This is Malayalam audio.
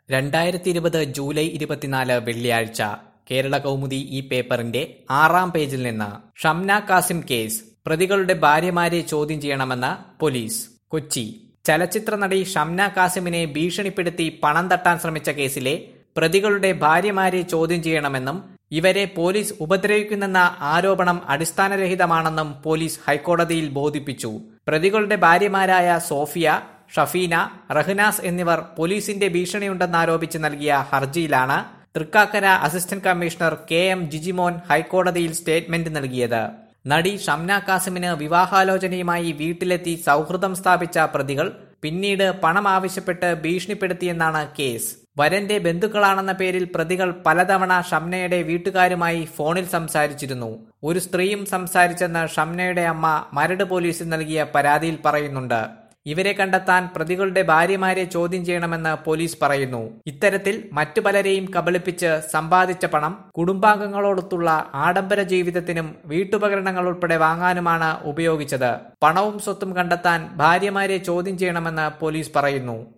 രണ്ടായിരത്തി ഇരുപത് ജൂലൈ ഇരുപത്തിനാല് വെള്ളിയാഴ്ച കേരള കൗമുദി ഈ പേപ്പറിന്റെ ആറാം പേജിൽ നിന്ന് ഷംന കാസിം കേസ് പ്രതികളുടെ ഭാര്യമാരെ ചോദ്യം ചെയ്യണമെന്ന് പോലീസ് കൊച്ചി ചലച്ചിത്ര നടി ഷംന കാസിമിനെ ഭീഷണിപ്പെടുത്തി പണം തട്ടാൻ ശ്രമിച്ച കേസിലെ പ്രതികളുടെ ഭാര്യമാരെ ചോദ്യം ചെയ്യണമെന്നും ഇവരെ പോലീസ് ഉപദ്രവിക്കുന്നെന്ന ആരോപണം അടിസ്ഥാനരഹിതമാണെന്നും പോലീസ് ഹൈക്കോടതിയിൽ ബോധിപ്പിച്ചു പ്രതികളുടെ ഭാര്യമാരായ സോഫിയ ഷഫീന റഹ്നാസ് എന്നിവർ പോലീസിന്റെ ഭീഷണിയുണ്ടെന്നാരോപിച്ച് നൽകിയ ഹർജിയിലാണ് Thrikkakara assistant commissioner K M Jijimon ഹൈക്കോടതിയിൽ സ്റ്റേറ്റ്മെന്റ് നൽകിയത് നടി ഷംന കാസിമിന് വിവാഹാലോചനയുമായി വീട്ടിലെത്തി സൗഹൃദം സ്ഥാപിച്ച പ്രതികൾ പിന്നീട് പണം ആവശ്യപ്പെട്ട് ഭീഷണിപ്പെടുത്തിയെന്നാണ് കേസ് വരന്റെ ബന്ധുക്കളാണെന്ന പേരിൽ പ്രതികൾ പലതവണ ഷംനയുടെ വീട്ടുകാരുമായി ഫോണിൽ സംസാരിച്ചിരുന്നു ഒരു സ്ത്രീയും സംസാരിച്ചെന്ന് ഷംനയുടെ അമ്മ മരട് പോലീസിൽ നൽകിയ പരാതിയിൽ പറയുന്നുണ്ട് ഇവരെ കണ്ടെത്താൻ പ്രതികളുടെ ഭാര്യമാരെ ചോദ്യം ചെയ്യണമെന്ന് പോലീസ് പറയുന്നു ഇത്തരത്തിൽ മറ്റു പലരെയും കബളിപ്പിച്ച് സമ്പാദിച്ച പണം കുടുംബാംഗങ്ങളോടൊത്തുള്ള ആഡംബര ജീവിതത്തിനും വീട്ടുപകരണങ്ങൾ ഉൾപ്പെടെ വാങ്ങാനുമാണ് ഉപയോഗിച്ചത് പണവും സ്വത്തും കണ്ടെത്താൻ ഭാര്യമാരെ ചോദ്യം ചെയ്യണമെന്ന് പോലീസ് പറയുന്നു